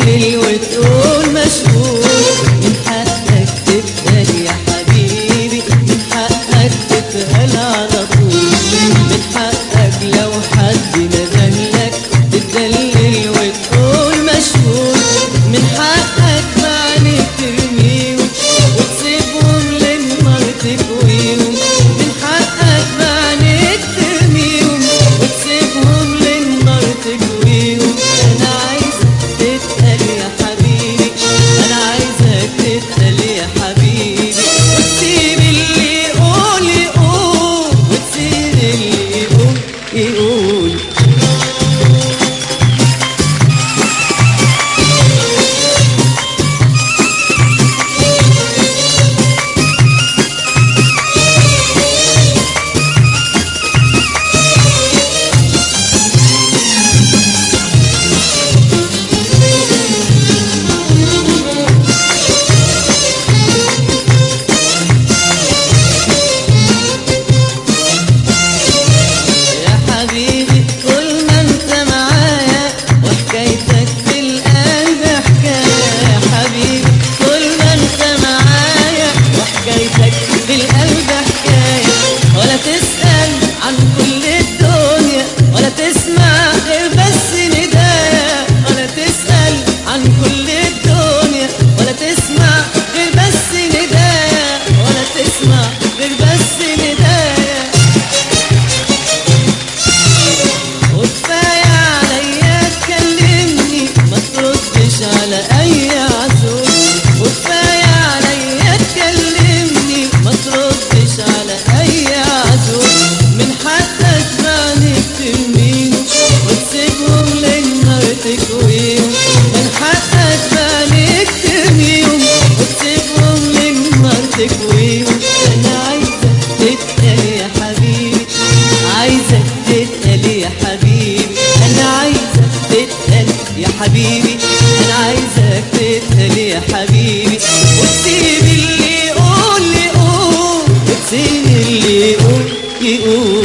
تدلل وتقول مشغول من حقك تتقل يا حبيبي من حقك تتقل على طول من حقك لو حد ندهلك تدلل وتقول مشغول من حقك معنى ترميهم وتسيبهم للنار تكويهم من حقك معنى ترميهم وتسيبهم للنار تكويهم انا عايزك تتقل يا حبيبي انا عايزك تتقل يا حبيبي وتسيب اللي يقول يقول وتسيب اللي يقول يقول يا حبيبي طول ما انت معايا وحكايتك في القلب حكاية يا حبيبي طول ما انت معايا وحكايتك في القلب حكاية ولا تسأل عن كل الدنيا ولا تسمع غير بس ندايا ولا تسأل عن كل الدنيا ولا تسمع غير بس ندايا ولا تسمع غير بس ندايا وكفاية عليا تكلمني ما تردش على أي عزول وكفاية عليا تكلمني ما تردش على أي عزول من حقك معنى ترميهم وتسيبهم للنار تكويهم من حقك معنى ترميهم وتسيبهم للنار تكويهم أنا عايزك تتقل يا حبيبي عايزك تتقل يا حبيبي انا عايزك تتقل يا حبيبي انا عايزك تتقل يا حبيبي وتسيب اللي يقول يقول وتسيب اللي يقول يقول